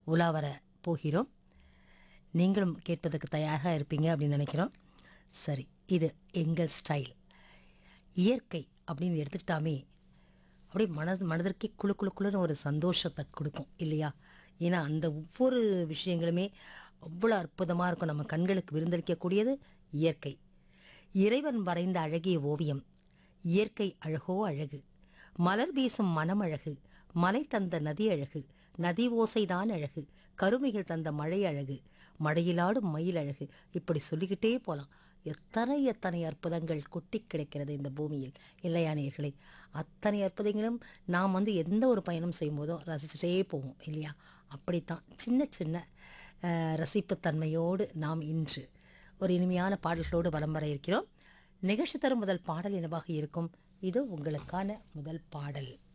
உலா வர போகிறோம் நீங்களும் கேட்பதற்கு தயாராக இருப்பீங்க அப்படின்னு நினைக்கிறோம் சரி இது எங்கள் ஸ்டைல் இயற்கை அப்படின்னு எடுத்துக்கிட்டாமே அப்படியே மனது மனதிற்கே குளு குளு குளுன்னு ஒரு சந்தோஷத்தை கொடுக்கும் இல்லையா ஏன்னா அந்த ஒவ்வொரு விஷயங்களுமே அவ்வளோ அற்புதமாக இருக்கும் நம்ம கண்களுக்கு விருந்தளிக்கக்கூடியது இயற்கை இறைவன் வரைந்த அழகிய ஓவியம் இயற்கை அழகோ அழகு மலர் வீசும் மனம் அழகு மலை தந்த நதி அழகு நதி ஓசைதான் அழகு கருமைகள் தந்த மழை அழகு மழையிலாடும் மயில் அழகு இப்படி சொல்லிக்கிட்டே போகலாம் எத்தனை எத்தனை அற்புதங்கள் கொட்டி கிடக்கிறது இந்த பூமியில் இல்லையா நேர்களே அத்தனை அற்புதங்களும் நாம் வந்து எந்த ஒரு பயணம் செய்யும்போதும் ரசிச்சுட்டே போவோம் இல்லையா அப்படித்தான் சின்ன சின்ன அஹ், ரசிப்புத்தன்மையோடு நாம் இன்று ஒரு இனிமையான பாடல்களோடு வலம் வர இருக்கிறோம் நிகழ்ச்சி தரும் முதல் பாடல் என்னவாக இருக்கும் இது உங்களுக்கான முதல் பாடல்